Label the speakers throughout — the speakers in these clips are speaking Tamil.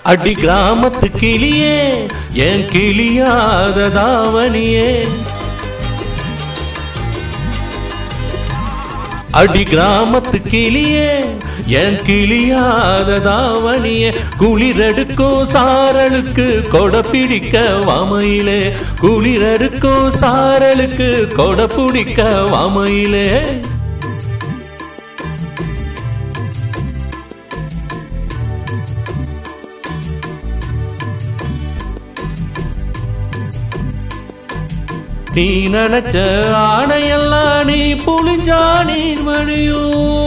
Speaker 1: அடி கிராமத்து கிளியே என் கிளியாத தாவணியே அடி கிராமத்து கிளியே என் கிளியாத தாவணியே குளிரெடுக்கும் சாரலுக்கு கொடை பிடிக்க வாமையிலே குளிரெடுக்கும் சாரலுக்கு கொடை பிடிக்க வாமையிலே நீ நினைச்ச ஆணையெல்லாம் நீ புளிஞ்சா நீர்மணியோ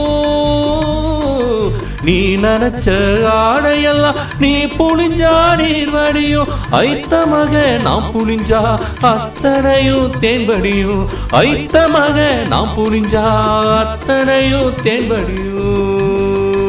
Speaker 1: நீ நினைச்ச ஆடையெல்லாம் நீ புளிஞ்சா நீர்வடியோ ஐத்த மக நான் புளிஞ்சா அத்தனையும் தேன்படியும் ஐத்த மக நான் புளிஞ்சா அத்தனையும் தேன்படியும்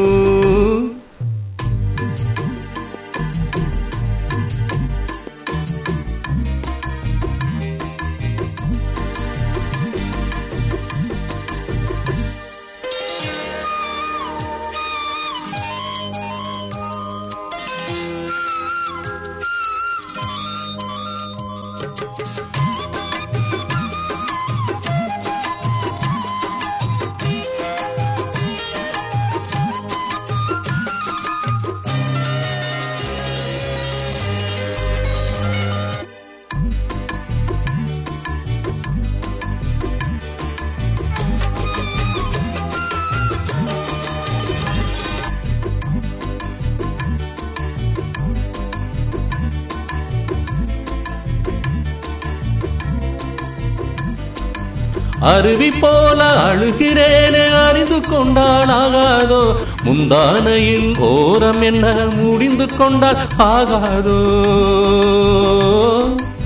Speaker 1: அருவி போல அழுகிறேனே அறிந்து கொண்டால் ஆகாதோ முந்தானையின் ஓரம் என்ன முடிந்து கொண்டால் ஆகாதோ